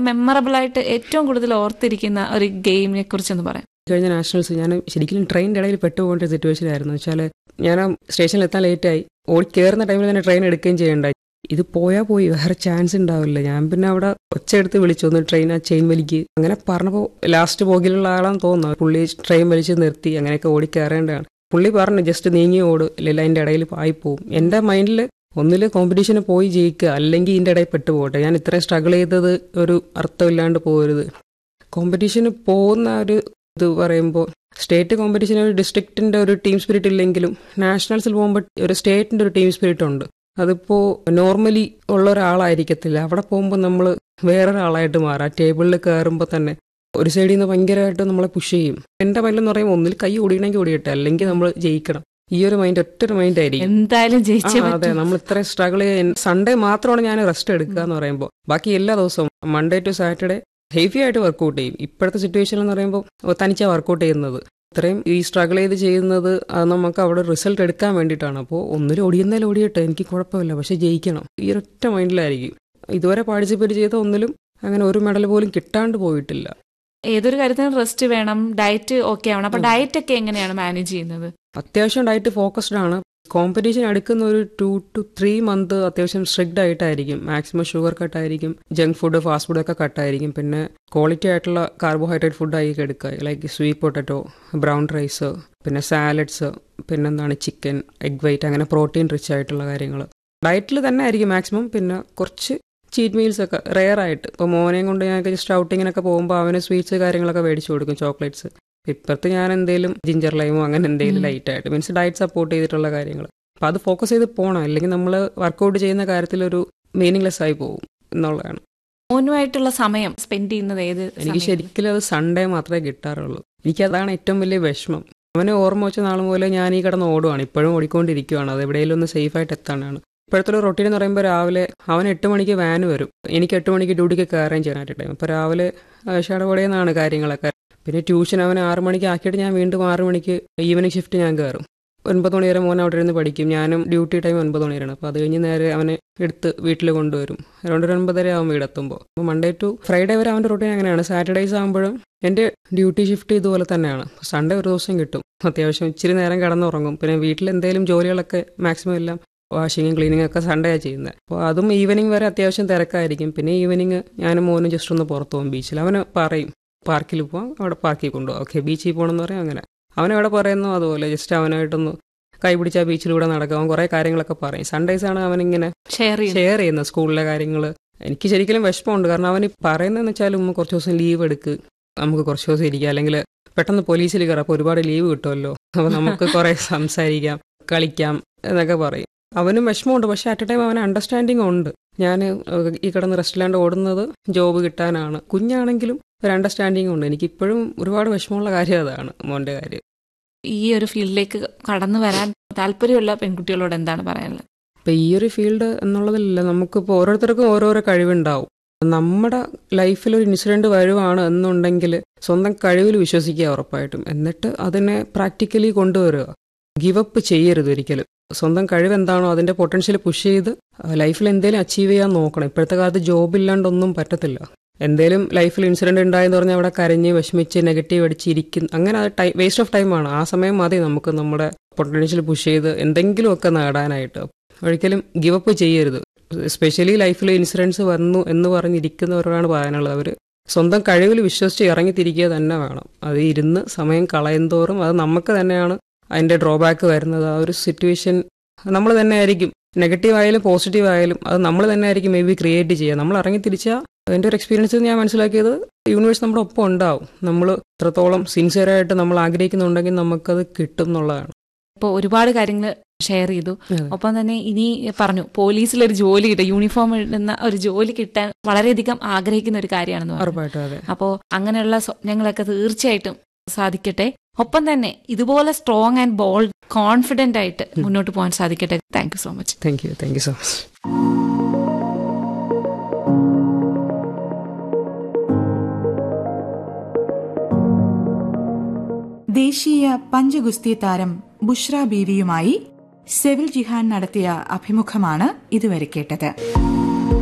Memorable ആയിട്ട് ഏറ്റവും കൂടുതൽ ഓർത്തിരിക്കുന്ന ഒരു ഗെയിമിനെ കുറിച്ചൊന്ന് പറയാം കഴിഞ്ഞ നാഷണൽസ് ഞാൻ ശരിക്കും ട്രെയിനിൻ്റെ ഇടയിൽ പെട്ടുപോകേണ്ട ഒരു സിറ്റുവേഷൻ ആയിരുന്നു വെച്ചാൽ ഞാൻ ആ സ്റ്റേഷനിൽ എത്താൻ ലേറ്റായി ഓടി കയറുന്ന ടൈമിൽ തന്നെ ട്രെയിൻ എടുക്കുകയും ചെയ്യണ്ടായി ഇത് പോയാൽ പോയി വേറെ ചാൻസ് ഉണ്ടാവില്ല ഞാൻ പിന്നെ അവിടെ ഒച്ചയെടുത്ത് വിളിച്ചു ഒന്ന് ട്രെയിൻ ആ ചെയിൻ വലിക്ക് അങ്ങനെ പറഞ്ഞപ്പോൾ ലാസ്റ്റ് പോകിലുള്ള ആളാന്ന് തോന്നുന്നു പുള്ളി ട്രെയിൻ വലിച്ച് നിർത്തി അങ്ങനെയൊക്കെ ഓടി കയറേണ്ടതാണ് പുള്ളി പറഞ്ഞു ജസ്റ്റ് നീങ്ങി ഓട് ഇല്ലെങ്കിൽ അതിൻ്റെ ഇടയിൽ ആയി പോവും എൻ്റെ മൈൻഡിൽ ഒന്നിൽ കോമ്പറ്റീഷന് പോയി ജയിക്കുക അല്ലെങ്കിൽ ഇതിൻ്റെ ഇടയിൽ പെട്ടു പോകട്ടെ ഞാൻ ഇത്രയും സ്ട്രഗിൾ ചെയ്തത് ഒരു അർത്ഥമില്ലാണ്ട് പോകരുത് കോമ്പറ്റീഷന് പോകുന്ന ഒരു ഇത് പറയുമ്പോൾ സ്റ്റേറ്റ് കോമ്പറ്റീഷൻ ഒരു ഡിസ്ട്രിക്റ്റിന്റെ ഒരു ടീം സ്പിരിറ്റ് ഇല്ലെങ്കിലും നാഷണൽസിൽ പോകുമ്പോൾ ഒരു സ്റ്റേറ്റിന്റെ ഒരു ടീം സ്പിരിറ്റ് ഉണ്ട് അതിപ്പോൾ നോർമലി ഉള്ള ഒരാളായിരിക്കത്തില്ല അവിടെ പോകുമ്പോൾ നമ്മൾ വേറൊരാളായിട്ട് മാറാം ആ ടേബിളിൽ കയറുമ്പോൾ തന്നെ ഒരു സൈഡിൽ നിന്ന് ഭയങ്കരമായിട്ട് നമ്മളെ പുഷ് ചെയ്യും എൻ്റെ മൈൻഡെന്ന് പറയുമ്പോൾ ഒന്നിൽ കൈ ഓടിയണമെങ്കിൽ ഓടിയട്ടെ അല്ലെങ്കിൽ നമ്മൾ ജയിക്കണം ഈ ഒരു മൈൻഡ് ഒറ്റ ഒരു മൈൻഡ് ആയിരിക്കും എന്തായാലും ജയിച്ചേ ആ, അതെ പറ്റൂ നമ്മൾ ഇത്രയും സ്ട്രഗിൾ ചെയ്യാൻ സൺഡേ മാത്രമാണ് ഞാൻ റെസ്റ്റ് എടുക്കുക എന്ന് പറയുമ്പോൾ ബാക്കി എല്ലാ ദിവസവും മൺഡേ ടു സാറ്റർഡേ ഹെവി ആയിട്ട് വർക്കൗട്ട് ചെയ്യും ഇപ്പോഴത്തെ സിറ്റുവേഷൻ എന്ന് പറയുമ്പോൾ തനിച്ചാണ് വർക്കൗട്ട് ചെയ്യുന്നത് ഇത്രയും ഈ സ്ട്രഗിൾ ചെയ്ത് ചെയ്യുന്നത് അത് നമുക്ക് അവിടെ റിസൾട്ട് എടുക്കാൻ വേണ്ടിയിട്ടാണ് അപ്പോൾ ഒന്നിലും ഓടിയുന്നതിൽ ഓടിയട്ടെ എനിക്ക് കുഴപ്പമില്ല പക്ഷെ ജയിക്കണം ഈ ഒരൊറ്റ മൈൻഡിലായിരിക്കും ഇതുവരെ പാർട്ടിസിപ്പേറ്റ് ചെയ്ത ഒന്നിലും അങ്ങനെ ഒരു മെഡൽ പോലും കിട്ടാണ്ട് പോയിട്ടില്ല ഏതൊരു കാര്യത്തിനും റെസ്റ്റ് വേണം ഡയറ്റ് ഓക്കെ ആവണം അപ്പൊ ഉം. ഡയറ്റ് ഒക്കെ എങ്ങനെയാണ് മാനേജ് ചെയ്യുന്നത് അത്യാവശ്യം ഡയറ്റ് ഫോക്കസ്ഡ് ആണ് കോമ്പറ്റീഷൻ അടുക്കുന്ന ഒരു ടു ടു ത്രീ മന്ത് അത്യാവശ്യം സ്ട്രിക്റ്റ് ആയിട്ടായിരിക്കും മാക്സിമം ഷുഗർ കട്ടായിരിക്കും ജങ്ക് ഫുഡ് ഫാസ്റ്റ് ഫുഡ് ഒക്കെ കട്ടായിരിക്കും പിന്നെ ക്വാളിറ്റി ആയിട്ടുള്ള കാർബോഹൈഡ്രേറ്റ് ഫുഡായിരിക്കും എടുക്കുക like sweet potato brown rice പിന്നെ സാലഡ്സ് പിന്നെന്താണ് ചിക്കൻ എഗ് വൈറ്റ് അങ്ങനെ പ്രോട്ടീൻ റിച്ച് ആയിട്ടുള്ള കാര്യങ്ങൾ ഡയറ്റിൽ തന്നെ ആയിരിക്കും മാക്സിമം പിന്നെ കുറച്ച് ചീറ്റ് മീൽസ് ഒക്കെ റെയർ ആയിട്ട് ഇപ്പോൾ മോനെയും കൊണ്ട് ഞങ്ങൾക്ക് ജസ്റ്റ് ഔട്ടിങ്ങിനൊക്കെ പോകുമ്പോൾ അവന് സ്വീറ്റ്സ് കാര്യങ്ങളൊക്കെ മേടിച്ചു കൊടുക്കും ചോക്ലേറ്റ്സ് ഇപ്പുറത്ത് ഞാൻ എന്തെങ്കിലും ജിഞ്ചർ ലൈമോ അങ്ങനെ എന്തെങ്കിലും ഉം. ലൈറ്റ് ആയിട്ട് മീൻസ് ഡയറ്റ് സപ്പോർട്ട് ചെയ്തിട്ടുള്ള കാര്യങ്ങൾ അപ്പം അത് ഫോക്കസ് ചെയ്ത് പോകണം അല്ലെങ്കിൽ നമ്മൾ വർക്കൗട്ട് ചെയ്യുന്ന കാര്യത്തിലൊരു മീനിങ്ലെസ് ആയി പോകും എന്നുള്ളതാണ് മോനുമായിട്ടുള്ള സമയം സ്പെൻഡ് ചെയ്യുന്നത് ഏത് എനിക്ക് സമയത്ത്? ശരിക്കും അത് സൺഡേ മാത്രമേ കിട്ടാറുള്ളൂ എനിക്കതാണ് ഏറ്റവും വലിയ വിഷമം അവനെ ഓർമ്മ വെച്ച നാൾ മുതലേ ഞാൻ ഈ കിടന്ന് ഓടുവാണ് ഇപ്പോഴും ഓടിക്കൊണ്ടിരിക്കുകയാണ് അത് എവിടെയെങ്കിലും ഒന്ന് സേഫ് ആയിട്ട് എത്താനാണ് ഇപ്പോഴത്തെ ഒരു റൊട്ടീൻ എന്ന് പറയുമ്പോൾ രാവിലെ അവൻ എട്ട് മണിക്ക് വാൻ വരും എനിക്ക് എട്ട് മണിക്ക് ഡ്യൂട്ടിക്ക് കയറുകയും ചെയ്യാനായിട്ട് ടൈം അപ്പോൾ രാവിലെ ഷടപടയെന്നാണ് കാര്യങ്ങളൊക്കെ പിന്നെ ട്യൂഷൻ അവൻ ആറ് മണിക്ക് ആക്കിയിട്ട് ഞാൻ വീണ്ടും ആറ് മണിക്ക് ഈവനിങ് ഷിഫ്റ്റ് ഞാൻ കയറും ഒൻപത് മണി വരെ മോൻ അവിടെ ഇരുന്ന് പഠിക്കും ഞാനും ഡ്യൂട്ടി ടൈം ഒൻപത് മണി വരെയാണ് അപ്പോൾ അത് കഴിഞ്ഞ് നേരെ അവനെ എടുത്ത് വീട്ടിൽ കൊണ്ടുവരും അറൗണ്ട് ഒരു ഒൻപതര ആവും വീടെത്തുമ്പോൾ അപ്പോൾ മൺഡേ ടു ഫ്രൈഡേ വരെ അവൻ്റെ റൊട്ടീൻ അങ്ങനെയാണ് സാറ്റർഡേസ് ആകുമ്പോഴും എൻ്റെ ഡ്യൂട്ടി ഷിഫ്റ്റ് ഇതുപോലെ തന്നെയാണ് സൺഡേ ഒരു ദിവസം കിട്ടും അത്യാവശ്യം ഇച്ചിരി നേരം കിടന്നുറങ്ങും പിന്നെ വീട്ടിൽ എന്തെങ്കിലും ജോലികളൊക്കെ മാക്സിമം എല്ലാം വാഷിങ്ങും ക്ലീനിങ് ഒക്കെ സൺഡേ ആണ് ചെയ്യുന്നത് അപ്പോൾ അതും ഈവനിങ് വരെ അത്യാവശ്യം തിരക്കായിരിക്കും പിന്നെ ഈവനിങ് ഞാനും മോനും ജസ്റ്റ് ഒന്ന് പുറത്ത് പോകും ബീച്ചിൽ അവന് പറയും പാർക്കിൽ പോവാം അവിടെ പാർക്കിൽ കൊണ്ടുപോകാം ഓക്കെ ബീച്ചിൽ പോകണമെന്ന് പറയാം അങ്ങനെ അവൻ എവിടെ പറയുന്നു അതുപോലെ ജസ്റ്റ് അവനായിട്ടൊന്ന് കൈ പിടിച്ച ബീച്ചിലൂടെ നടക്കാം അവൻ കുറേ കാര്യങ്ങളൊക്കെ പറയും സൺഡേസ് ആണ് അവനിങ്ങനെ ഷെയർ ചെയ്യുന്നത് ഷെയർ ചെയ്യുന്നത് സ്കൂളിലെ കാര്യങ്ങൾ എനിക്ക് ശരിക്കും വിഷമമുണ്ട് കാരണം അവന് പറയുന്നതെന്ന് വെച്ചാൽ ഉമ്മ കുറച്ച് ദിവസം ലീവ് എടുക്ക് നമുക്ക് കുറച്ച് ദിവസം ഇരിക്കാം അല്ലെങ്കിൽ പെട്ടെന്ന് പോലീസിൽ കയറാം അപ്പോൾ ഒരുപാട് ലീവ് കിട്ടുമല്ലോ അപ്പോൾ നമുക്ക് കുറേ സംസാരിക്കാം കളിക്കാം എന്നൊക്കെ പറയും അവനും വിഷമമുണ്ട് പക്ഷെ അറ്റ് എ ടൈം അവന് അണ്ടർസ്റ്റാൻഡിങ് ഉണ്ട് ഞാൻ ഈ കിടന്ന് റെസ്റ്റിലാണ്ട് ഓടുന്നത് ജോബ് കിട്ടാനാണ് കുഞ്ഞാണെങ്കിലും ഒരു അണ്ടർസ്റ്റാൻഡിങ് ഉണ്ട് എനിക്ക് ഇപ്പോഴും ഒരുപാട് വിഷമമുള്ള കാര്യം അതാണ് മോൻ്റെ കാര്യം ഈ ഒരു ഫീൽഡിലേക്ക് കടന്നു വരാൻ താല്പര്യമുള്ള പെൺകുട്ടികളോട് എന്താണ് പറയാനുള്ളത് ഇപ്പം ഈ ഒരു ഫീൽഡ് എന്നുള്ളതിലല്ല നമുക്കിപ്പോൾ ഓരോരുത്തർക്കും ഓരോരോ കഴിവുണ്ടാവും നമ്മുടെ ലൈഫിൽ ഒരു ഇൻസിഡന്റ് വരുവാണ് എന്നുണ്ടെങ്കിൽ സ്വന്തം കഴിവിൽ വിശ്വസിക്കുക ഉറപ്പായിട്ടും എന്നിട്ട് അതിനെ പ്രാക്ടിക്കലി കൊണ്ടുവരിക ഗിവ് അപ്പ് ചെയ്യരുത് ഒരിക്കലും സ്വന്തം കഴിവ് എന്താണോ അതിന്റെ പൊട്ടൻഷ്യൽ പുഷ് ചെയ്ത് ലൈഫിൽ എന്തെങ്കിലും അച്ചീവ് ചെയ്യാൻ നോക്കണം ഇപ്പോഴത്തെ കാലത്ത് ജോബ് ഇല്ലാണ്ടൊന്നും പറ്റത്തില്ല എന്തേലും ലൈഫിൽ ഇൻസിഡന്റ് ഉണ്ടായെന്ന് പറഞ്ഞാൽ അവിടെ കരഞ്ഞ് വിഷമിച്ച് നെഗറ്റീവ് അടിച്ചിരിക്കും അങ്ങനെ അത് ടൈം വേസ്റ്റ് ഓഫ് ടൈമാണ് ആ സമയം മതി നമുക്ക് നമ്മുടെ പൊട്ടൻഷ്യൽ പുഷ് ചെയ്ത് എന്തെങ്കിലുമൊക്കെ നേടാനായിട്ട് ഒരിക്കലും ഗിവ് അപ്പ് ചെയ്യരുത് എസ്പെഷ്യലി ലൈഫിൽ ഇൻസിഡൻസ് വന്നു എന്ന് പറഞ്ഞിരിക്കുന്നവരോടാണ് പറയാനുള്ളത് അവർ സ്വന്തം കഴിവിൽ വിശ്വസിച്ച് ഇറങ്ങിത്തിരിക്കുക തന്നെ വേണം അത് ഇരുന്ന് സമയം കളയുന്തോറും അത് നമുക്ക് തന്നെയാണ് അതിന്റെ ഡ്രോബാക്ക് വരുന്നത് ആ ഒരു സിറ്റുവേഷൻ നമ്മൾ തന്നെ ആയിരിക്കും നെഗറ്റീവ് ആയാലും പോസിറ്റീവ് ആയാലും അത് നമ്മൾ തന്നെ ആയിരിക്കും മേ ബി ക്രിയേറ്റ് ചെയ്യുക നമ്മൾ ഇറങ്ങി തിരിച്ചാൽ എൻ്റെ ഒരു എക്സ്പീരിയൻസ് ഞാൻ മനസ്സിലാക്കിയത് യൂണിവേഴ്സ് നമ്മുടെ ഒപ്പം ഉണ്ടാവും നമ്മൾ എത്രത്തോളം സിൻസിയറായിട്ട് നമ്മൾ ആഗ്രഹിക്കുന്നുണ്ടെങ്കിൽ നമുക്കത് കിട്ടും എന്നുള്ളതാണ് ഇപ്പോൾ ഒരുപാട് കാര്യങ്ങൾ ഷെയർ ചെയ്തു അതെ. ഒപ്പം തന്നെ ഇനി പറഞ്ഞു പോലീസിലൊരു ജോലി കിട്ടുക യൂണിഫോം ഇടുന്ന ഒരു ജോലി കിട്ടാൻ വളരെയധികം ആഗ്രഹിക്കുന്ന ഒരു കാര്യമാണെന്ന് പറഞ്ഞു ഉറപ്പായിട്ടും അതെ അപ്പോൾ അങ്ങനെയുള്ള സ്വപ്നങ്ങളൊക്കെ തീർച്ചയായിട്ടും സാധിക്കട്ടെ ഒപ്പം തന്നെ ഇതുപോലെ സ്ട്രോങ് ആൻഡ് ബോൾഡ് കോൺഫിഡന്റ് ആയിട്ട് മുന്നോട്ട് പോകാൻ സാധിക്കട്ടെ thank you so much thank you thank you so much ദേശീയ പഞ്ചഗുസ്തി താരം ബുഷ്ര ബീവിയുമായി സെവിൽ ജിഹാൻ നടത്തിയ അഭിമുഖമാണ് ഇതുവരെ കേട്ടത്